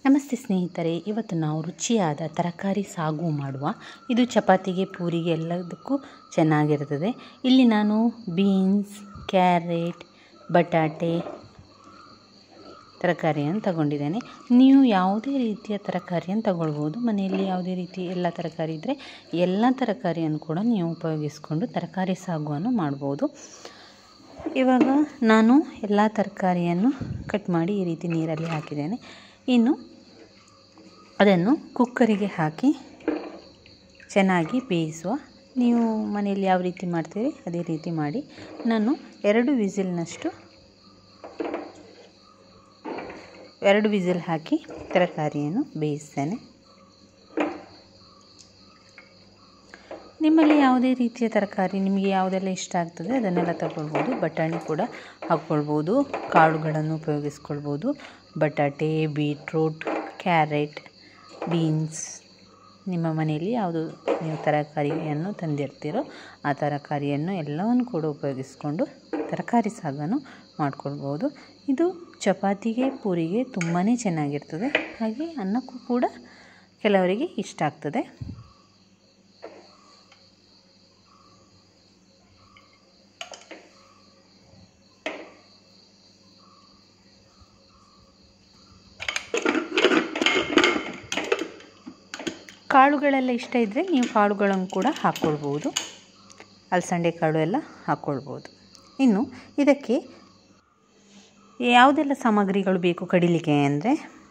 ನಮಸ್ತೆ ಸ್ನೇಹಿತರೆ ಇವತ್ತು ನಾವು ರುಚಿಯಾದ ತರಕಾರಿ ಸಾಗು ಮಾಡುವ ಇದು ಚಪಾತಿಗೆ ಪೂರಿಗೆ ಎಲ್ಲದಕ್ಕೂ ಚೆನ್ನಾಗಿರ್ತದೆ ಇಲ್ಲಿ ನಾನು ಬೀನ್ಸ್ ಕ್ಯಾರೆಟ್ ಬಟಾಟೆ ತರಕಾರಿಯನ್ನು ತಗೊಂಡಿದ್ದೇನೆ ನೀವು ಯಾವುದೇ ರೀತಿಯ ತರಕಾರಿಯನ್ನು ತಗೊಳ್ಬೋದು ಮನೆಯಲ್ಲಿ ಯಾವುದೇ ರೀತಿ ಎಲ್ಲ ತರಕಾರಿ ಇದ್ದರೆ ಎಲ್ಲ ತರಕಾರಿಯನ್ನು ಕೂಡ ನೀವು ಉಪಯೋಗಿಸ್ಕೊಂಡು ತರಕಾರಿ ಸಾಗುವನ್ನು ಮಾಡ್ಬೋದು ಇವಾಗ ನಾನು ಎಲ್ಲ ತರಕಾರಿಯನ್ನು ಕಟ್ ಮಾಡಿ ಈ ರೀತಿ ನೀರಲ್ಲಿ ಹಾಕಿದ್ದೇನೆ ಇನ್ನು ಅದನ್ನು ಕುಕ್ಕರಿಗೆ ಹಾಕಿ ಚೆನ್ನಾಗಿ ಬೇಯಿಸುವ ನೀವು ಮನೆಯಲ್ಲಿ ಯಾವ ರೀತಿ ಮಾಡ್ತೀರಿ ಅದೇ ರೀತಿ ಮಾಡಿ ನಾನು ಎರಡು ವಿಸಿಲ್ನಷ್ಟು ಎರಡು ವಿಸಿಲ್ ಹಾಕಿ ತರಕಾರಿಯನ್ನು ಬೇಯಿಸ್ತೇನೆ ನಿಮ್ಮಲ್ಲಿ ಯಾವುದೇ ರೀತಿಯ ತರಕಾರಿ ನಿಮಗೆ ಯಾವುದೆಲ್ಲ ಇಷ್ಟ ಆಗ್ತದೆ ಅದನ್ನೆಲ್ಲ ತಗೊಳ್ಬೋದು ಬಟಾಣಿ ಕೂಡ ಹಾಕ್ಕೊಳ್ಬೋದು ಕಾಳುಗಳನ್ನು ಉಪಯೋಗಿಸ್ಕೊಳ್ಬೋದು ಬಟಾಟೆ ಬೀಟ್ರೂಟ್ ಕ್ಯಾರೆಟ್ ಬೀನ್ಸ್ ನಿಮ್ಮ ಮನೆಯಲ್ಲಿ ಯಾವುದು ನೀವು ತರಕಾರಿಯನ್ನು ತಂದಿರ್ತೀರೋ ಆ ತರಕಾರಿಯನ್ನು ಎಲ್ಲವನ್ನು ಕೂಡ ಉಪಯೋಗಿಸ್ಕೊಂಡು ತರಕಾರಿ ಸಾಗನ್ನು ಮಾಡ್ಕೊಳ್ಬೋದು ಇದು ಚಪಾತಿಗೆ ಪೂರಿಗೆ ತುಂಬಾ ಚೆನ್ನಾಗಿರ್ತದೆ ಹಾಗೆ ಅನ್ನಕ್ಕೂ ಕೂಡ ಕೆಲವರಿಗೆ ಇಷ್ಟ ಆಗ್ತದೆ ಕಾಳುಗಳೆಲ್ಲ ಇಷ್ಟ ಇದ್ದರೆ ನೀವು ಕಾಳುಗಳನ್ನು ಕೂಡ ಹಾಕ್ಕೊಳ್ಬೋದು ಅಲಸಂಡೆ ಕಾಳು ಎಲ್ಲ ಹಾಕ್ಕೊಳ್ಬೋದು ಇನ್ನು ಇದಕ್ಕೆ ಯಾವುದೆಲ್ಲ ಸಾಮಗ್ರಿಗಳು ಬೇಕು ಕಡಿಲಿಕ್ಕೆ ಅಂದರೆ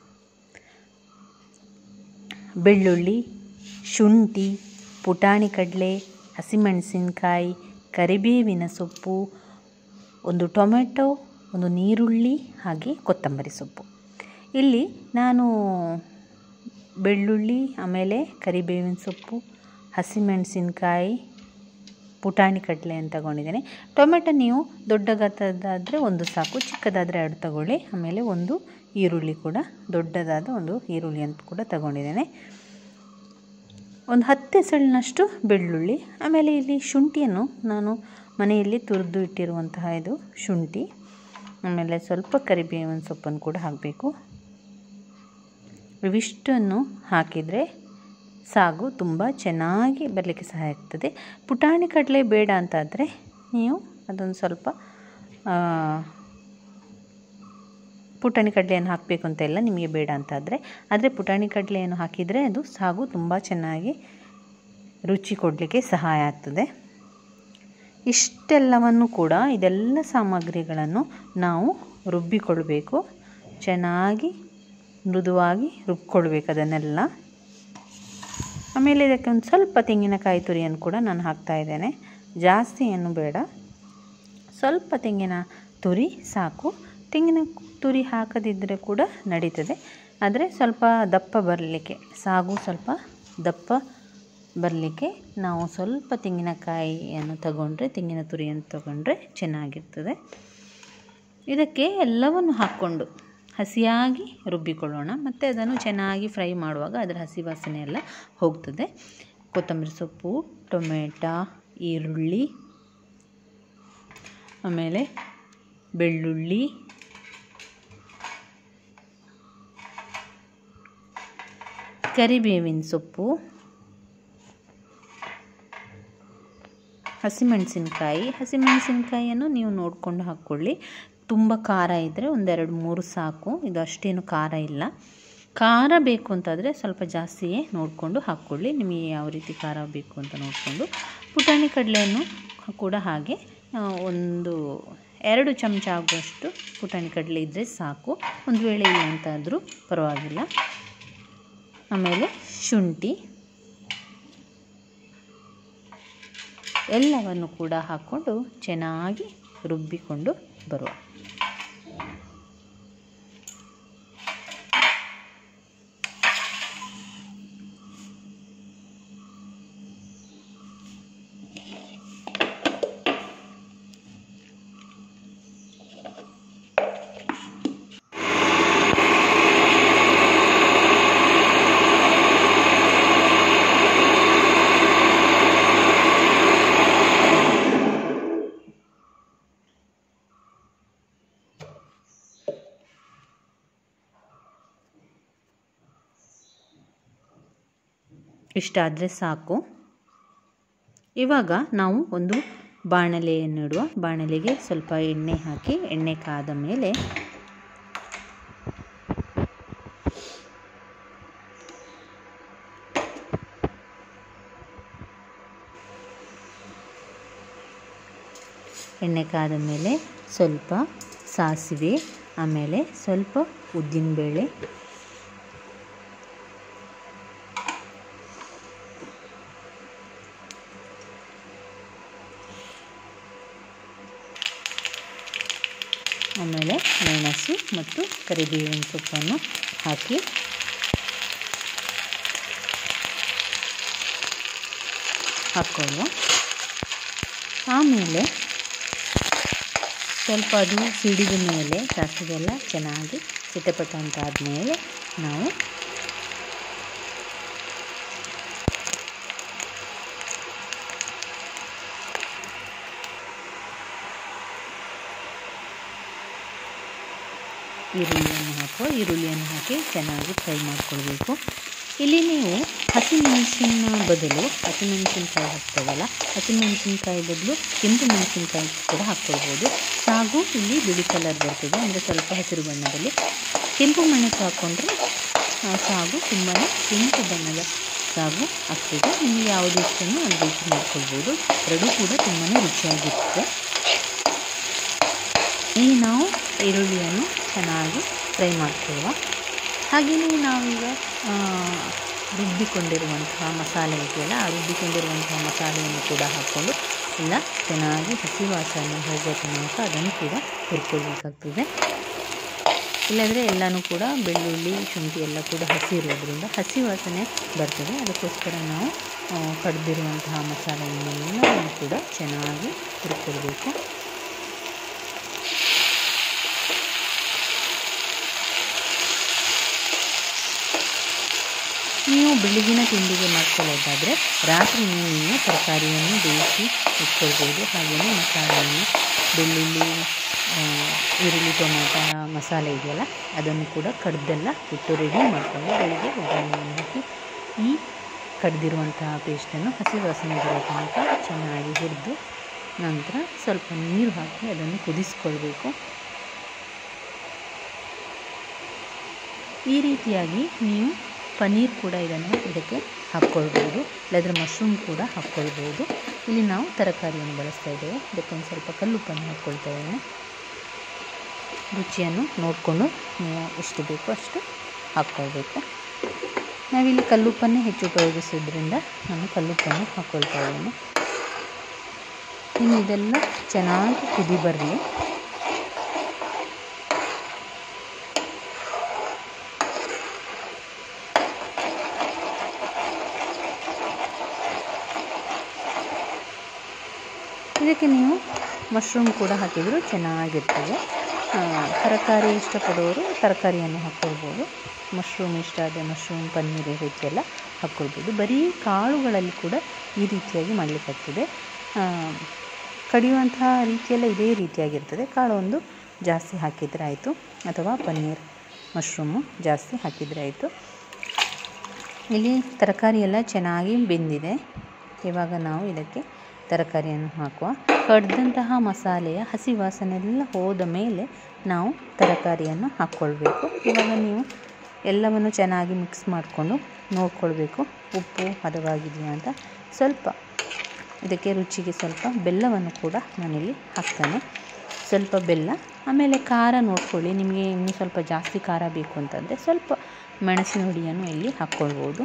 ಬೆಳ್ಳುಳ್ಳಿ ಶುಂಠಿ ಪುಟಾಣಿ ಕಡಲೆ ಹಸಿಮೆಣಸಿನ್ಕಾಯಿ ಕರಿಬೇವಿನ ಸೊಪ್ಪು ಒಂದು ಟೊಮೆಟೊ ಒಂದು ನೀರುಳ್ಳಿ ಹಾಗೆ ಕೊತ್ತಂಬರಿ ಸೊಪ್ಪು ಇಲ್ಲಿ ನಾನು ಬೆಳ್ಳುಳ್ಳಿ ಆಮೇಲೆ ಕರಿಬೇವಿನ ಸೊಪ್ಪು ಹಸಿಮೆಣಸಿನ್ಕಾಯಿ ಪುಟಾಣಿ ಕಡಲೆ ಅಂತ ತಗೊಂಡಿದ್ದೇನೆ ಟೊಮೆಟೊ ನೀವು ದೊಡ್ಡ ಗಾತ್ರದಾದರೆ ಒಂದು ಸಾಕು ಚಿಕ್ಕದಾದರೆ ಎರಡು ತಗೊಳ್ಳಿ ಆಮೇಲೆ ಒಂದು ಈರುಳ್ಳಿ ಕೂಡ ದೊಡ್ಡದಾದ ಒಂದು ಈರುಳ್ಳಿ ಅಂತ ಕೂಡ ತಗೊಂಡಿದ್ದೇನೆ ಒಂದು ಹತ್ತು ಎಸಳಿನಷ್ಟು ಬೆಳ್ಳುಳ್ಳಿ ಆಮೇಲೆ ಇಲ್ಲಿ ಶುಂಠಿಯನ್ನು ನಾನು ಮನೆಯಲ್ಲಿ ತುರಿದು ಇಟ್ಟಿರುವಂತಹ ಇದು ಶುಂಠಿ ಆಮೇಲೆ ಸ್ವಲ್ಪ ಕರಿಬೇವಿನ ಸೊಪ್ಪನ್ನು ಕೂಡ ಹಾಕಬೇಕು ಇವಿಷ್ಟನ್ನು ಹಾಕಿದರೆ ಸಾಗು ತುಂಬ ಚೆನ್ನಾಗಿ ಬರಲಿಕ್ಕೆ ಸಹಾಯ ಆಗ್ತದೆ ಪುಟಾಣಿ ಕಡಲೆ ಬೇಡ ಅಂತಾದರೆ ನೀವು ಅದೊಂದು ಸ್ವಲ್ಪ ಪುಟಾಣಿ ಕಡಲೆಯನ್ನು ಹಾಕಬೇಕು ಅಂತ ಇಲ್ಲ ನಿಮಗೆ ಬೇಡ ಅಂತಾದರೆ ಆದರೆ ಪುಟಾಣಿ ಕಡಲೆಯನ್ನು ಹಾಕಿದರೆ ಅದು ಸಾಗು ತುಂಬ ಚೆನ್ನಾಗಿ ರುಚಿ ಕೊಡಲಿಕ್ಕೆ ಸಹಾಯ ಆಗ್ತದೆ ಇಷ್ಟೆಲ್ಲವನ್ನು ಕೂಡ ಇದೆಲ್ಲ ಸಾಮಗ್ರಿಗಳನ್ನು ನಾವು ರುಬ್ಬಿಕೊಳ್ಬೇಕು ಚೆನ್ನಾಗಿ ಮೃದುವಾಗಿ ರುಬ್ಕೊಳ್ಬೇಕು ಅದನ್ನೆಲ್ಲ ಆಮೇಲೆ ಇದಕ್ಕೆ ಒಂದು ಸ್ವಲ್ಪ ತೆಂಗಿನಕಾಯಿ ತುರಿಯನ್ನು ಕೂಡ ನಾನು ಹಾಕ್ತಾ ಇದ್ದೇನೆ ಜಾಸ್ತಿ ಏನು ಬೇಡ ಸ್ವಲ್ಪ ತೆಂಗಿನ ತುರಿ ಸಾಕು ತೆಂಗಿನ ತುರಿ ಹಾಕದಿದ್ದರೆ ಕೂಡ ನಡೀತದೆ ಆದರೆ ಸ್ವಲ್ಪ ದಪ್ಪ ಬರಲಿಕ್ಕೆ ಸಾಗು ಸ್ವಲ್ಪ ದಪ್ಪ ಬರಲಿಕ್ಕೆ ನಾವು ಸ್ವಲ್ಪ ತೆಂಗಿನಕಾಯಿಯನ್ನು ತಗೊಂಡ್ರೆ ತೆಂಗಿನ ತುರಿಯನ್ನು ತಗೊಂಡ್ರೆ ಚೆನ್ನಾಗಿರ್ತದೆ ಇದಕ್ಕೆ ಎಲ್ಲವನ್ನು ಹಾಕ್ಕೊಂಡು ಹಸಿಯಾಗಿ ರುಬ್ಬಿಕೊಳ್ಳೋಣ ಮತ್ತು ಅದನ್ನು ಚೆನ್ನಾಗಿ ಫ್ರೈ ಮಾಡುವಾಗ ಅದರ ಹಸಿ ವಾಸನೆ ಎಲ್ಲ ಹೋಗ್ತದೆ ಕೊತ್ತಂಬರಿ ಸೊಪ್ಪು ಟೊಮೆಟೊ ಈರುಳ್ಳಿ ಆಮೇಲೆ ಬೆಳ್ಳುಳ್ಳಿ ಕರಿಬೇವಿನ ಸೊಪ್ಪು ಹಸಿಮೆಣಸಿನ್ಕಾಯಿ ಹಸಿಮೆಣಸಿನ್ಕಾಯಿಯನ್ನು ನೀವು ನೋಡಿಕೊಂಡು ಹಾಕ್ಕೊಳ್ಳಿ ತುಂಬ ಖಾರ ಇದ್ದರೆ ಒಂದೆರಡು ಮೂರು ಸಾಕು ಇದು ಅಷ್ಟೇನು ಖಾರ ಇಲ್ಲ ಖಾರ ಬೇಕು ಅಂತಾದರೆ ಸ್ವಲ್ಪ ಜಾಸ್ತಿಯೇ ನೋಡಿಕೊಂಡು ಹಾಕ್ಕೊಳ್ಳಿ ನಿಮಗೆ ಯಾವ ರೀತಿ ಖಾರ ಬೇಕು ಅಂತ ನೋಡಿಕೊಂಡು ಪುಟಾಣಿ ಕಡಲೆಯನ್ನು ಕೂಡ ಹಾಗೆ ಒಂದು ಎರಡು ಚಮಚ ಆಗುವಷ್ಟು ಪುಟಾಣಿ ಕಡಲೆ ಇದ್ದರೆ ಸಾಕು ಒಂದು ವೇಳೆ ಇಲ್ಲ ಅಂತಾದರೂ ಪರವಾಗಿಲ್ಲ ಆಮೇಲೆ ಶುಂಠಿ ಎಲ್ಲವನ್ನು ಕೂಡ ಹಾಕ್ಕೊಂಡು ಚೆನ್ನಾಗಿ ರುಬ್ಬಿಕೊಂಡು ಬರುವ ಇಷ್ಟಾದರೆ ಸಾಕು ಇವಾಗ ನಾವು ಒಂದು ಬಾಣಲೆಯನ್ನು ಇಡುವ ಬಾಣಲೆಗೆ ಸ್ವಲ್ಪ ಎಣ್ಣೆ ಹಾಕಿ ಎಣ್ಣೆ ಕಾದ ಮೇಲೆ ಎಣ್ಣೆ ಕಾದ ಮೇಲೆ ಸ್ವಲ್ಪ ಸಾಸಿವೆ ಆಮೇಲೆ ಸ್ವಲ್ಪ ಉದ್ದಿನಬೇಳೆ ಆಮೇಲೆ ಮೆಣಸು ಮತ್ತು ಕರಿಬೇವಿನ ಸೊಪ್ಪನ್ನು ಹಾಕಿ ಹಾಕ್ಕೊಳ್ಳುವ ಆಮೇಲೆ ಸ್ವಲ್ಪ ಅದು ಸಿಡಿದ ಮೇಲೆ ಸಾಸಿವೆ ಎಲ್ಲ ಚೆನ್ನಾಗಿ ಚಿಟಪಟ ಅಂತ ಆದಮೇಲೆ ನಾವು ಈರುಳ್ಳಿಯನ್ನು ಹಾಕುವ ಈರುಳ್ಳಿಯನ್ನು ಹಾಕಿ ಚೆನ್ನಾಗಿ ಫ್ರೈ ಮಾಡಿಕೊಳ್ಬೇಕು ಇಲ್ಲಿ ನೀವು ಹಸಿಮೆಣಸಿನ ಬದಲು ಹಸಿಮೆಣಸಿನ್ಕಾಯಿ ಹಾಕ್ತೇವಲ್ಲ ಹಸಿಮೆಣಸಿನ್ಕಾಯಿ ಬದಲು ಕೆಂಪು ಮೆಣಸಿನ್ಕಾಯಿ ಕೂಡ ಹಾಕ್ಕೊಳ್ಬೋದು ಸಾಗು ಇಲ್ಲಿ ಬಿಳಿ ಕಲರ್ ಬರ್ತದೆ ಅಂದರೆ ಸ್ವಲ್ಪ ಹಸಿರು ಬಣ್ಣದಲ್ಲಿ ಕೆಂಪು ಮೆಣಸು ಹಾಕ್ಕೊಂಡ್ರೆ ಸಾಗು ತುಂಬಾ ಕೆಂಪು ಬಣ್ಣದ ಸಾಗು ಆಗ್ತದೆ ನಿಮಗೆ ಯಾವುದು ಇಷ್ಟನೋ ಅದು ರೀತಿ ಮಾಡ್ಕೊಳ್ಬೋದು ಎರಡೂ ಕೂಡ ತುಂಬಾ ರುಚಿಯಾಗಿರುತ್ತೆ ಇಲ್ಲಿ ನಾವು ಈರುಳ್ಳಿಯನ್ನು ಚೆನ್ನಾಗಿ ಫ್ರೈ ಮಾಡ್ಕೊಳ್ಳುವ ಹಾಗೆಯೇ ನಾವೀಗ ರುಬ್ಬಿಕೊಂಡಿರುವಂತಹ ಮಸಾಲೆ ಇದೆಯಲ್ಲ ಆ ರುಬ್ಬಿಕೊಂಡಿರುವಂತಹ ಮಸಾಲೆಯನ್ನು ಕೂಡ ಹಾಕ್ಕೊಂಡು ಎಲ್ಲ ಚೆನ್ನಾಗಿ ಹಸಿ ವಾಸನೆ ಹೋಗೋ ತನಕ ಅದನ್ನು ಕೂಡ ಹುರ್ಕೊಳ್ಬೇಕಾಗ್ತದೆ ಇಲ್ಲಾಂದರೆ ಎಲ್ಲನೂ ಕೂಡ ಬೆಳ್ಳುಳ್ಳಿ ಶುಂಠಿ ಎಲ್ಲ ಕೂಡ ಹಸಿ ಇರೋದ್ರಿಂದ ಹಸಿ ವಾಸನೆ ಬರ್ತದೆ ಅದಕ್ಕೋಸ್ಕರ ನಾವು ಕಡ್ದಿರುವಂತಹ ಮಸಾಲೆಯನ್ನೆಲ್ಲವನ್ನು ಕೂಡ ಚೆನ್ನಾಗಿ ಹುರ್ಕೊಳ್ಬೇಕು ನೀವು ಬೆಳಗಿನ ತಿಂಡಿಗೆ ಮಾಡ್ಕೊಳ್ಳೋದಾದರೆ ರಾತ್ರಿ ನೀವು ತರಕಾರಿಯನ್ನು ಬೇಯಿಸಿ ಇಟ್ಕೊಳ್ಬೋದು ಹಾಗೆಯೇ ಮಸಾಲೆಯನ್ನು ಬೆಳ್ಳುಳ್ಳಿ ಈರುಳ್ಳಿ ಟೊಮೆಟೊ ಮಸಾಲೆ ಇದೆಯಲ್ಲ ಅದನ್ನು ಕೂಡ ಕಡ್ದೆಲ್ಲ ಇಟ್ಟು ರೆಡಿ ಮಾಡಿಕೊಂಡು ಬೆಳಿಗ್ಗೆ ಒಗ್ಗರಣೆಯನ್ನು ಹಾಕಿ ಈ ಕಡ್ದಿರುವಂತಹ ಪೇಸ್ಟನ್ನು ಹಸಿ ವಾಸನೆ ಬರೋ ತನಕ ಚೆನ್ನಾಗಿ ಹುರಿದು ನಂತರ ಸ್ವಲ್ಪ ನೀರು ಹಾಕಿ ಅದನ್ನು ಕುದಿಸ್ಕೊಳ್ಬೇಕು ಈ ರೀತಿಯಾಗಿ ನೀವು ಪನ್ನೀರ್ ಕೂಡ ಇದನ್ನು ಇದಕ್ಕೆ ಹಾಕ್ಕೊಳ್ಬೋದು ಇಲ್ಲಾಂದರೆ ಮಶ್ರೂಮ್ ಕೂಡ ಹಾಕ್ಕೊಳ್ಬೋದು ಇಲ್ಲಿ ನಾವು ತರಕಾರಿಯನ್ನು ಬಳಸ್ತಾ ಇದ್ದೇವೆ ಇದಕ್ಕೊಂದು ಸ್ವಲ್ಪ ಕಲ್ಲುಪ್ಪನ್ನು ಹಾಕ್ಕೊಳ್ತಾ ಇದ್ದೇನೆ ರುಚಿಯನ್ನು ನೋಡಿಕೊಂಡು ನೀವು ಎಷ್ಟು ಬೇಕೋ ಅಷ್ಟು ಹಾಕ್ಕೊಳ್ಬೇಕು ನಾವಿಲ್ಲಿ ಕಲ್ಲುಪ್ಪನ್ನೇ ಹೆಚ್ಚು ಉಪಯೋಗಿಸೋದ್ರಿಂದ ನಾನು ಕಲ್ಲುಪ್ಪನ್ನು ಹಾಕ್ಕೊಳ್ತಾ ಇದ್ದೇನೆ ಇನ್ನು ಇದೆಲ್ಲ ಚೆನ್ನಾಗಿ ಕುದಿ ಬರಲಿ ಇದಕ್ಕೆ ನೀವು ಮಶ್ರೂಮ್ ಕೂಡ ಹಾಕಿದರೂ ಚೆನ್ನಾಗಿರ್ತದೆ ತರಕಾರಿ ಇಷ್ಟಪಡೋರು ತರಕಾರಿಯನ್ನು ಹಾಕ್ಕೊಳ್ಬೋದು ಮಶ್ರೂಮ್ ಇಷ್ಟ ಆದರೆ ಮಶ್ರೂಮ್ ಪನ್ನೀರ್ ಈ ರೀತಿ ಎಲ್ಲ ಹಾಕ್ಕೊಳ್ಬೋದು ಬರೀ ಕಾಳುಗಳಲ್ಲಿ ಕೂಡ ಈ ರೀತಿಯಾಗಿ ಮಾಡಲಿಕ್ಕಾಗ್ತದೆ ಕಡಿಯುವಂತಹ ರೀತಿಯೆಲ್ಲ ಇದೇ ರೀತಿಯಾಗಿರ್ತದೆ ಕಾಳು ಒಂದು ಜಾಸ್ತಿ ಹಾಕಿದರೆ ಆಯಿತು ಅಥವಾ ಪನ್ನೀರ್ ಮಶ್ರೂಮು ಜಾಸ್ತಿ ಹಾಕಿದರೆ ಆಯಿತು ಇಲ್ಲಿ ತರಕಾರಿ ಎಲ್ಲ ಚೆನ್ನಾಗಿ ಬೆಂದಿದೆ ಇವಾಗ ನಾವು ಇದಕ್ಕೆ ತರಕಾರಿಯನ್ನು ಹಾಕುವ ಕಡ್ದಂತಹ ಮಸಾಲೆಯ ಹಸಿ ವಾಸನೆ ಎಲ್ಲ ಹೋದ ಮೇಲೆ ನಾವು ತರಕಾರಿಯನ್ನು ಹಾಕ್ಕೊಳ್ಬೇಕು ಇವಾಗ ನೀವು ಎಲ್ಲವನ್ನು ಚೆನ್ನಾಗಿ ಮಿಕ್ಸ್ ಮಾಡಿಕೊಂಡು ನೋಡ್ಕೊಳ್ಬೇಕು ಉಪ್ಪು ಹದವಾಗಿದೆಯಾ ಅಂತ ಸ್ವಲ್ಪ ಇದಕ್ಕೆ ರುಚಿಗೆ ಸ್ವಲ್ಪ ಬೆಲ್ಲವನ್ನು ಕೂಡ ನಾನಿಲ್ಲಿ ಹಾಕ್ತಾನೆ ಸ್ವಲ್ಪ ಬೆಲ್ಲ ಆಮೇಲೆ ಖಾರ ನೋಡ್ಕೊಳ್ಳಿ ನಿಮಗೆ ಇನ್ನೂ ಸ್ವಲ್ಪ ಜಾಸ್ತಿ ಖಾರ ಬೇಕು ಅಂತಂದರೆ ಸ್ವಲ್ಪ ಮೆಣಸಿನ ಹುಡಿಯನ್ನು ಇಲ್ಲಿ ಹಾಕ್ಕೊಳ್ಬೋದು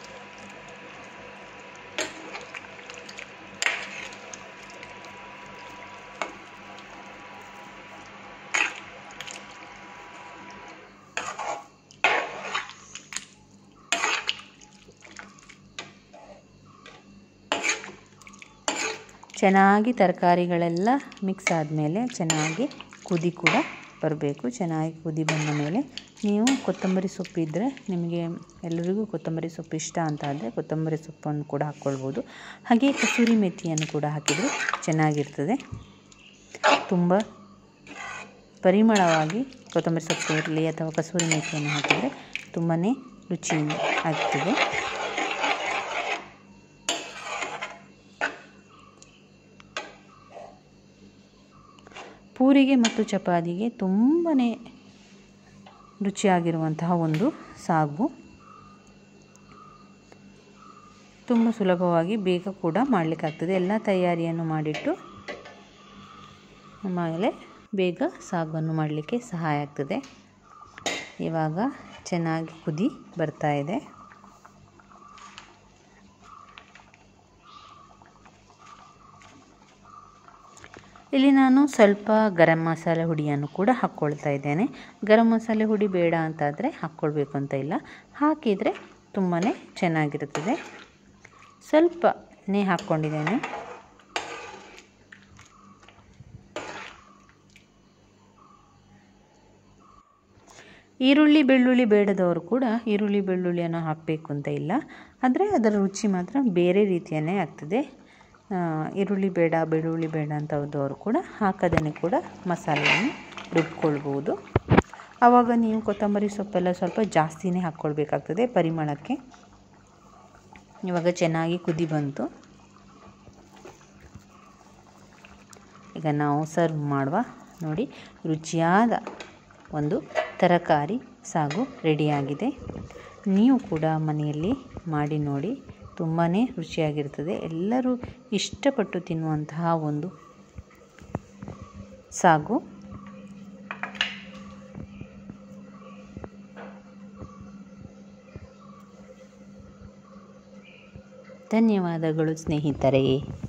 ಚೆನ್ನಾಗಿ ತರಕಾರಿಗಳೆಲ್ಲ ಮಿಕ್ಸ್ ಆದಮೇಲೆ ಚೆನ್ನಾಗಿ ಕುದಿ ಕೂಡ ಬರಬೇಕು ಚೆನ್ನಾಗಿ ಕುದಿ ಬಂದ ಮೇಲೆ ನೀವು ಕೊತ್ತಂಬರಿ ಸೊಪ್ಪು ಇದ್ದರೆ ನಿಮಗೆ ಎಲ್ಲರಿಗೂ ಕೊತ್ತಂಬರಿ ಸೊಪ್ಪು ಇಷ್ಟ ಅಂತ ಆದರೆ ಕೊತ್ತಂಬರಿ ಸೊಪ್ಪನ್ನು ಕೂಡ ಹಾಕ್ಕೊಳ್ಬೋದು ಹಾಗೆ ಕಸೂರಿ ಮೆಥಿಯನ್ನು ಕೂಡ ಹಾಕಿದರೆ ಚೆನ್ನಾಗಿರ್ತದೆ ತುಂಬ ಪರಿಮಳವಾಗಿ ಕೊತ್ತಂಬರಿ ಸೊಪ್ಪು ಇರಲಿ ಅಥವಾ ಕಸೂರಿ ಮೆಥಿಯನ್ನು ಹಾಕಿದರೆ ತುಂಬಾ ರುಚಿ ಆಗ್ತದೆ ಪೂರಿಗೆ ಮತ್ತು ಚಪಾತಿಗೆ ತುಂಬಾ ರುಚಿಯಾಗಿರುವಂತಹ ಒಂದು ಸಾಗು ತುಂಬ ಸುಲಭವಾಗಿ ಬೇಗ ಕೂಡ ಮಾಡಲಿಕ್ಕಾಗ್ತದೆ ಎಲ್ಲ ತಯಾರಿಯನ್ನು ಮಾಡಿಟ್ಟು ಆಮೇಲೆ ಬೇಗ ಸಾಗನ್ನು ಮಾಡಲಿಕ್ಕೆ ಸಹಾಯ ಆಗ್ತದೆ ಇವಾಗ ಚೆನ್ನಾಗಿ ಕುದಿ ಬರ್ತಾ ಇದೆ ಇಲ್ಲಿ ನಾನು ಸ್ವಲ್ಪ ಗರಂ ಮಸಾಲೆ ಹುಡಿಯನ್ನು ಕೂಡ ಹಾಕ್ಕೊಳ್ತಾ ಇದ್ದೇನೆ ಗರಂ ಮಸಾಲೆ ಹುಡಿ ಬೇಡ ಅಂತಾದರೆ ಹಾಕ್ಕೊಳ್ಬೇಕು ಅಂತ ಇಲ್ಲ ಹಾಕಿದರೆ ತುಂಬಾ ಚೆನ್ನಾಗಿರುತ್ತದೆ ಸ್ವಲ್ಪನೇ ಹಾಕ್ಕೊಂಡಿದ್ದೇನೆ ಈರುಳ್ಳಿ ಬೆಳ್ಳುಳ್ಳಿ ಬೇಡದವರು ಕೂಡ ಈರುಳ್ಳಿ ಬೆಳ್ಳುಳ್ಳಿಯನ್ನು ಹಾಕಬೇಕು ಅಂತ ಇಲ್ಲ ಆದರೆ ಅದರ ರುಚಿ ಮಾತ್ರ ಬೇರೆ ರೀತಿಯೇ ಆಗ್ತದೆ ಈರುಳ್ಳಿ ಬೇಡ ಬೆಳ್ಳುಳ್ಳಿ ಬೇಡ ಅಂತ ಹೋದವರು ಕೂಡ ಹಾಕದೇ ಕೂಡ ಮಸಾಲೆಯನ್ನು ರುಬ್ಕೊಳ್ಬೋದು ಆವಾಗ ನೀವು ಕೊತ್ತಂಬರಿ ಸೊಪ್ಪೆಲ್ಲ ಸ್ವಲ್ಪ ಜಾಸ್ತಿನೇ ಹಾಕ್ಕೊಳ್ಬೇಕಾಗ್ತದೆ ಪರಿಮಳಕ್ಕೆ ಇವಾಗ ಚೆನ್ನಾಗಿ ಕುದಿ ಬಂತು ಈಗ ನಾವು ಸರ್ವ್ ಮಾಡುವ ನೋಡಿ ರುಚಿಯಾದ ಒಂದು ತರಕಾರಿ ಸಾಗು ರೆಡಿಯಾಗಿದೆ ನೀವು ಕೂಡ ಮನೆಯಲ್ಲಿ ಮಾಡಿ ನೋಡಿ ತುಂಬಾ ರುಚಿಯಾಗಿರ್ತದೆ ಎಲ್ಲರೂ ಇಷ್ಟಪಟ್ಟು ತಿನ್ನುವಂತಹ ಒಂದು ಸಾಗು ಧನ್ಯವಾದಗಳು ಸ್ನೇಹಿತರೆ